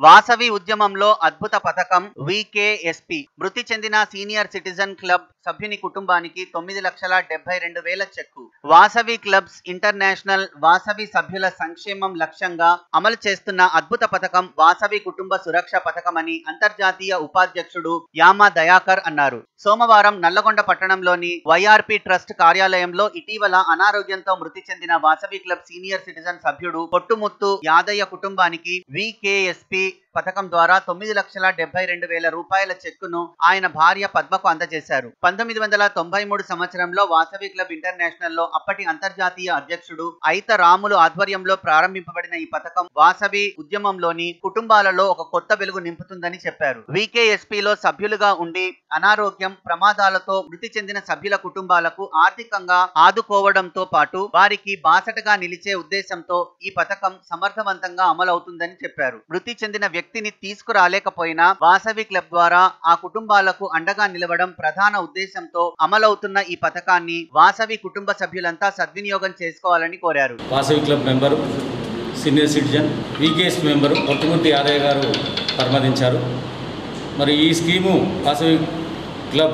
వాసవి ఉద్యమంలో అద్భుత పథకం వికేఎస్పి మృతి చెందిన సీనియర్ సిటిజన్ క్లబ్ సభ్యుని కుటుంబానికి తొమ్మిది లక్షల డెబ్బై రెండు వేల cheque Vasavi clubs international Vasavi సభ్యుల సంక్షేమం లక్ష్యంగా అమలు చేస్తున్న అద్భుత పథకం వాసవి కుటుంబ సురక్ష పథకమని అంతర్జాతీయ ఉపాధ్యక్షుడు యామా దయాకర్ అన్నారు సోమవారం నల్లగొండ పట్టణంలోని వైఆర్పి ట్రస్ట్ కార్యాలయంలో ఇటీవల అనారోగ్యంతో మృతి చెందిన వాసవి క్లబ్ సీనియర్ సిటిజన్ సభ్యుడు పొట్టుముత్తు యాదయ్య కుటుంబానికి వికేఎస్పి పథకం ద్వారా తొమ్మిది లక్షల డెబ్బై రెండు వేల రూపాయల చెక్కును ఆయన భార్య పద్మకు అందజేశారు పంతొమ్మిది వందల తొంభై మూడు సంవత్సరంలో వాసవి క్లబ్ ఇంటర్నేషనల్ లో అప్పటి అంతర్జాతీయ అధ్యక్షుడు అయిత రాములు ఆధ్వర్యంలో ప్రారంభింపబడిన ఈ పథకం వాసవి ఉద్యమంలోని కుటుంబాలలో ఒక కొత్త వెలుగు నింపుతుందని చెప్పారు వికేఎస్పి లో సభ్యులుగా ఉండి అనారోగ్యం ప్రమాదాలతో మృతి చెందిన సభ్యుల కుటుంబాలకు ఆర్థికంగా ఆదుకోవడంతో పాటు వారికి బాసటగా నిలిచే ఉద్దేశంతో ఈ పథకం సమర్థవంతంగా అమలవుతుందని చెప్పారు మృతి చెందిన వ్యక్తిని తీసుకురాలేకపోయినా వాసవి క్లబ్ ద్వారా ఆ కుటుంబాలకు అండగా నిలవడం ప్రధాన ఉద్దేశంతో అమలవుతున్న ఈ పథకాన్ని వాసవి కుటుంబ సభ్యులంతా సద్వినియోగం చేసుకోవాలని కోరారు Vasavi club member senior citizen VKS member Pottumurthy Yadaiah garu పరిమతించారు మరి ఈ scheme Vasavi club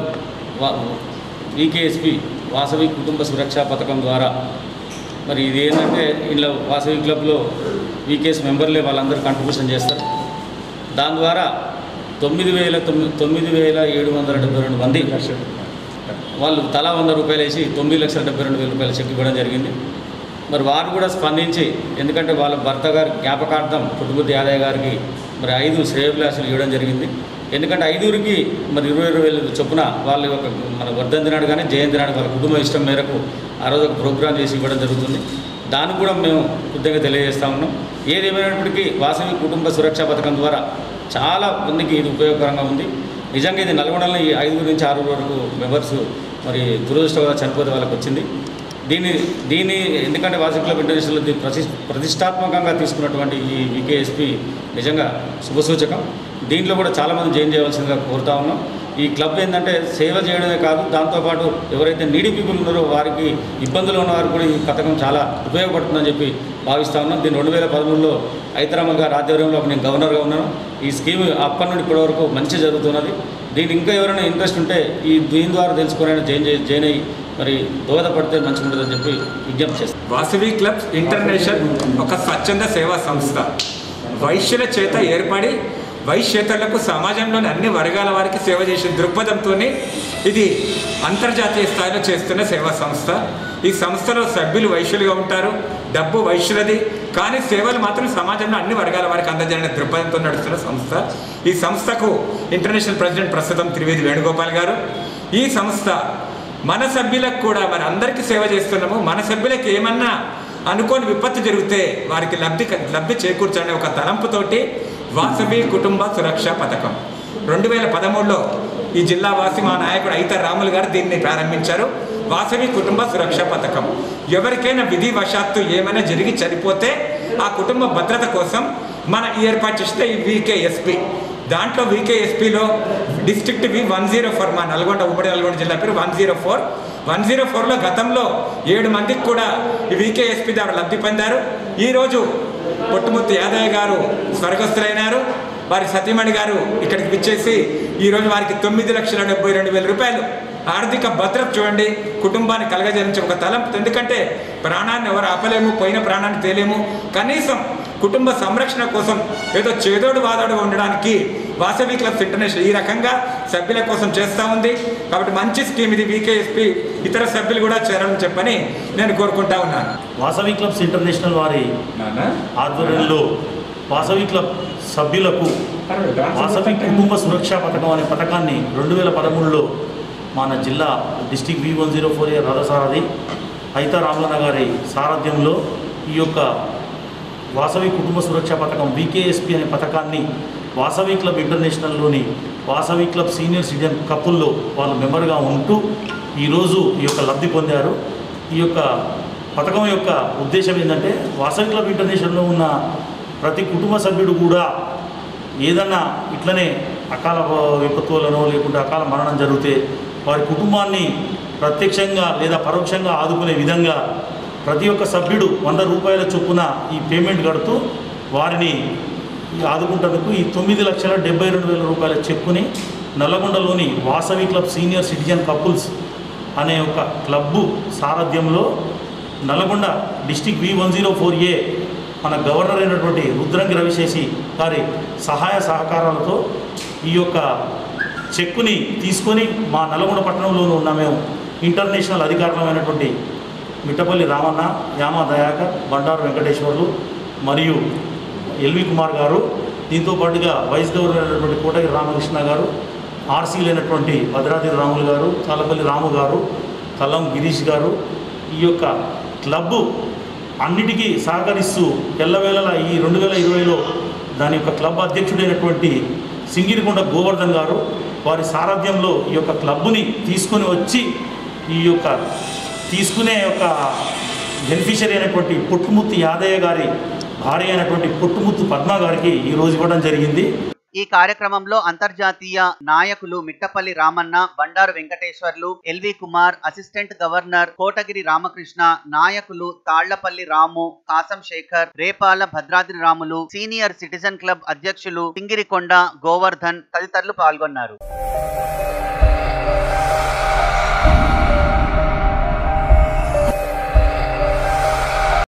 VKSP Vasavi Kutumba Suraksha పథకం ద్వారా మరి ఇది ఏంటంటే ఇందులో వాసవి క్లబ్లో వికేఎస్ మెంబర్లే వాళ్ళందరూ కంట్రిబ్యూషన్ చేస్తారు దాని ద్వారా తొమ్మిది వేల తొమ్మిది తొమ్మిది వేల ఏడు వందల డెబ్బై రెండు మంది వాళ్ళు తలా వంద రూపాయలు వేసి తొమ్మిది లక్షల డెబ్బై రెండు వేల రూపాయలు చెక్ ఇవ్వడం జరిగింది మరి వారు కూడా స్పందించి ఎందుకంటే వాళ్ళ భర్త గారి జ్ఞాపకార్థం పుట్టుబుద్ధి యాదయ్య గారికి మరి ఐదు శ్రేయభిలాషులు ఇవ్వడం జరిగింది ఎందుకంటే ఐదుగురికి మరి ఇరవై ఇరవై వేలు చొప్పున వాళ్ళ యొక్క మన వర్ధంతి నాడు కానీ జయంతి నాడు వాళ్ళ కుటుంబ ఇష్టం మేరకు ఆ రోజు ఒక ప్రోగ్రాం చేసి ఇవ్వడం జరుగుతుంది దానికి కూడా మేము కృతజ్ఞత తెలియజేస్తా ఉన్నాం ఏదేమైనప్పటికీ వాసవి కుటుంబ సురక్ష పథకం ద్వారా చాలా మందికి ఇది ఉపయోగకరంగా ఉంది నిజంగా ఇది నల్గొండలో ఈ ఐదుగురు నుంచి ఆరుగురు వరకు మెంబర్స్ మరి దురదృష్టంగా చనిపోతే వాళ్ళకి వచ్చింది దీన్ని దీన్ని ఎందుకంటే వాసవి క్లబ్ ఇంటర్నేషనల్ దీన్ని ప్రతి ప్రతిష్టాత్మకంగా తీసుకున్నటువంటి ఈ వికేఎస్పి నిజంగా శుభసూచకం దీంట్లో కూడా చాలామంది జాయిన్ చేయవలసిందిగా కోరుతా ఉన్నాం ఈ క్లబ్ ఏంటంటే సేవ చేయడమే కాదు దాంతోపాటు ఎవరైతే నీడీ పీపుల్ ఉన్నారో వారికి ఇబ్బందులు ఉన్న వారికి కూడా ఈ పథకం చాలా ఉపయోగపడుతుందని చెప్పి భావిస్తా ఉన్నాం దీన్ని రెండు వేల పదమూడులో ఐతరామల్ గారి ఆధ్వర్యంలో నేను గవర్నర్గా ఉన్నాను ఈ స్కీమ్ అప్పటి నుండి ఇప్పటి వరకు మంచి జరుగుతున్నది దీనికి ఇంకా ఎవరైనా ఇంట్రెస్ట్ ఉంటే ఈ దీని ద్వారా తెలుసుకుని జాయిన్ చేయి జాయిన్ అయ్యి మరి దోహదపడితే మంచిగా ఉంటుందని చెప్పి విజ్ఞప్తి చేస్తాను వాసవి క్లబ్స్ ఇంటర్నేషనల్ ఒక స్వచ్ఛంద సేవా సంస్థ వైశ్యుల చేత ఏర్పడి వైశ్యేతరులకు సమాజంలోని అన్ని వర్గాల వారికి సేవ చేసే దృక్పథంతో ఇది అంతర్జాతీయ స్థాయిలో చేస్తున్న సేవా సంస్థ ఈ సంస్థలో సభ్యులు వైశ్యులుగా ఉంటారు డబ్బు వైశ్యులది కానీ సేవలు మాత్రం సమాజంలో అన్ని వర్గాల వారికి అందజేయడం దృక్పథంతో నడుస్తున్న సంస్థ ఈ సంస్థకు ఇంటర్నేషనల్ ప్రెసిడెంట్ ప్రస్తుతం త్రివేది వేణుగోపాల్ గారు ఈ సంస్థ మన సభ్యులకు కూడా మరి అందరికీ సేవ చేస్తున్నాము మన సభ్యులకు ఏమన్నా అనుకోని విపత్తు జరిగితే వారికి లబ్ధి లబ్ధి చేకూర్చనే ఒక తలంపుతోటి వాసవి కుటుంబ సురక్ష పథకం రెండు వేల పదమూడులో ఈ జిల్లా వాసి మా నాయకుడు అయిత రాములు గారు దీన్ని ప్రారంభించారు వాసవి కుటుంబ సురక్ష పథకం ఎవరికైనా విధి వశాత్తు ఏమైనా జరిగి చనిపోతే ఆ కుటుంబ భద్రత కోసం మన ఏర్పాటు చేస్తే ఈ వికేఎస్పి దాంట్లో వికేఎస్పిలో district V one zero four మా నల్గొండ ఉమ్మడి నల్గొండ జిల్లా పేరు one zero four one zero ఫోర్లో గతంలో ఏడు మందికి కూడా ఈ వికేఎస్పి ద్వారా లబ్ధి పొందారు ఈరోజు పొట్టుముత్తు యాదయ్య గారు స్వర్గస్థులైనారు వారి సతీమణి గారు ఇక్కడికి విచ్చేసి ఈరోజు వారికి తొమ్మిది లక్షల డెబ్బై రెండు వేల రూపాయలు ఆర్థిక భద్రత చూడండి కుటుంబాన్ని కలగజేయించే ఒక తలంపు ఎందుకంటే ప్రాణాన్ని ఎవరు ఆపలేము పోయిన ప్రాణాన్ని తేలేము కనీసం కుటుంబ సంరక్షణ కోసం ఏదో చేదోడు వాదోడు ఉండడానికి వాసవి క్లబ్స్ ఇంటర్నేషనల్ ఈ రకంగా సభ్యుల కోసం చేస్తూ ఉంది కాబట్టి మంచి స్కీమ్ ఇది వికేఎస్పి ఇతర సభ్యులు కూడా చేరాలని చెప్పని నేను కోరుకుంటా ఉన్నాను వాసవి క్లబ్స్ ఇంటర్నేషనల్ వారి ఆధ్వర్యంలో వాసవి క్లబ్ సభ్యులకు వాసవి కుటుంబ సురక్షా పథకం అనే పథకాన్ని రెండు వేల పదమూడులో మన జిల్లా district V one zero four A రథసారథి అయితా రామలన్న గారి సారథ్యంలో ఈ యొక్క వాసవి కుటుంబ సురక్షా పథకం వికేఎస్పి అనే పథకాన్ని వాసవి క్లబ్ ఇంటర్నేషనల్లోని వాసవి క్లబ్ సీనియర్ సిటిజన్ కపుల్లో వాళ్ళు మెంబర్గా ఉంటూ ఈరోజు ఈ యొక్క లబ్ధి పొందారు ఈ యొక్క పథకం యొక్క ఉద్దేశం ఏంటంటే వాసవి క్లబ్ ఇంటర్నేషనల్లో ఉన్న ప్రతి కుటుంబ సభ్యుడు కూడా ఏదన్నా ఇట్లనే అకాల విపత్తులనో లేకుంటే అకాల మరణం జరిగితే వారి కుటుంబాన్ని ప్రత్యక్షంగా లేదా పరోక్షంగా ఆదుకునే విధంగా ప్రతి ఒక్క సభ్యుడు వంద రూపాయల చొప్పున ఈ పేమెంట్ కడుతూ వారిని ఈ ఆదుకుంటందుకు ఈ తొమ్మిది లక్షల డెబ్బై రెండు వేల రూపాయల చెక్కుని నల్లగొండలోని Vasavi club senior citizen couples అనే ఒక క్లబ్బు సారథ్యంలో Nalgonda district V one zero four A మన గవర్నర్ అయినటువంటి రుద్రంగి రవిశేషి గారి సహాయ సహకారాలతో ఈ యొక్క చెక్కుని తీసుకొని మా నల్గొండ పట్టణంలోనూ ఉన్న మేము ఇంటర్నేషనల్ అధికారులమైనటువంటి మిట్టపల్లి రామన్న యామ దయాకర్ బండారు వెంకటేశ్వర్లు మరియు ఎల్వి కుమార్ గారు దీంతో పాటుగా వైస్ గవర్నర్ అయినటువంటి కోటగిరి రామకృష్ణ గారు ఆర్సీలు అయినటువంటి భద్రాద్రి రాములు గారు తాలపల్లి రాము గారు కల్లం గిరీష్ గారు ఈ యొక్క క్లబ్బు అన్నిటికీ సహకరిస్తూ ఎల్లవేళలా ఈ రెండు వేల ఇరవైలో దాని యొక్క క్లబ్ అధ్యక్షుడైనటువంటి సింగిరికొండ గోవర్ధన్ గారు వారి సారథ్యంలో ఈ యొక్క క్లబ్ని తీసుకొని వచ్చి ఈ యొక్క తీసుకునే యొక్క బెనిఫిషరీ అయినటువంటి పుట్టుముత్తు యాదయ్య గారి భార్య అయినటువంటి పుట్టుముత్తు పద్మ గారికి ఈరోజు ఇవ్వడం జరిగింది ఈ కార్యక్రమంలో అంతర్జాతీయ నాయకులు Mittapalli Ramanna Bandaru Venkateswarlu L V Kumar assistant governor Kotagiri Ramakrishna నాయకులు Tallapalli Ramu Kasam Shekar Repala Bhadradri Ramulu senior citizen club అధ్యక్షులు సింగిరికొండ గోవర్ధన్ తదితరులు పాల్గొన్నారు